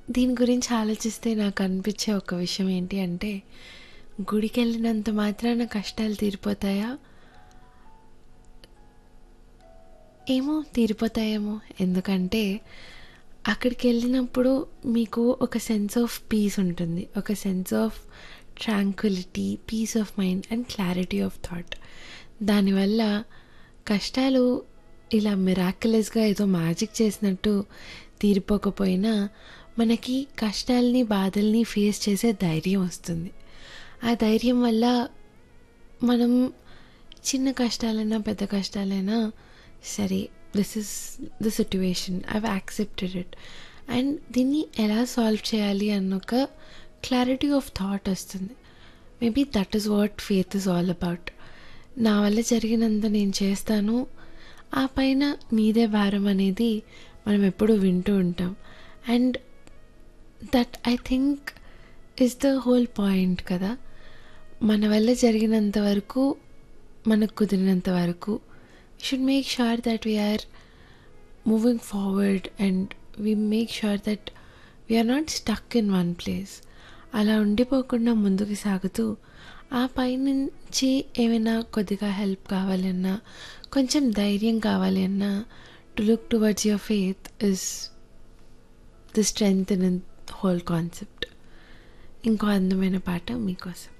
దీని గురించి ఆలోచిస్తే నాకు అనిపించే ఒక విషయం ఏంటి అంటే గుడికెళ్ళినంత మాత్రాన కష్టాలు తీరిపోతాయా ఏమో తీరిపోతాయేమో ఎందుకంటే అక్కడికి వెళ్ళినప్పుడు మీకు ఒక సెన్స్ ఆఫ్ పీస్ ఉంటుంది ఒక sense of tranquility peace of mind and clarity of thought దానివల్ల కష్టాలు ఇలా మిరాక్యులస్గా ఏదో మ్యాజిక్ చేసినట్టు తీరిపోకపోయినా మనకి కష్టాలని బాధల్ని ఫేస్ చేసే ధైర్యం వస్తుంది ఆ ధైర్యం వల్ల మనం చిన్న కష్టాలైనా పెద్ద కష్టాలైనా సరే this is the situation I've accepted it and దీన్ని ఎలా సాల్వ్ చేయాలి అన్న ఒక క్లారిటీ ఆఫ్ థాట్ వస్తుంది maybe that is what faith is all about నా వల్ల జరిగినంత నేను చేస్తాను ఆ పైన నీదే భారం అనేది మనం ఎప్పుడు వింటూ ఉంటాం and that I think is the whole point కదా మన వల్ల జరిగినంత వరకు మనకు కుదిరినంత వరకు should make sure that we're moving forward and we make sure that we're not stuck in one place అలా ఉండిపోకుండా ముందుకు సాగుతూ ఆ పైనుంచి ఏమైనా కొద్దిగా హెల్ప్ కావాలన్నా కొంచెం ధైర్యం కావాలి అన్నా to look towards your faith is the strength in whole concept ఇంకో అందమైన పాట మీకోసం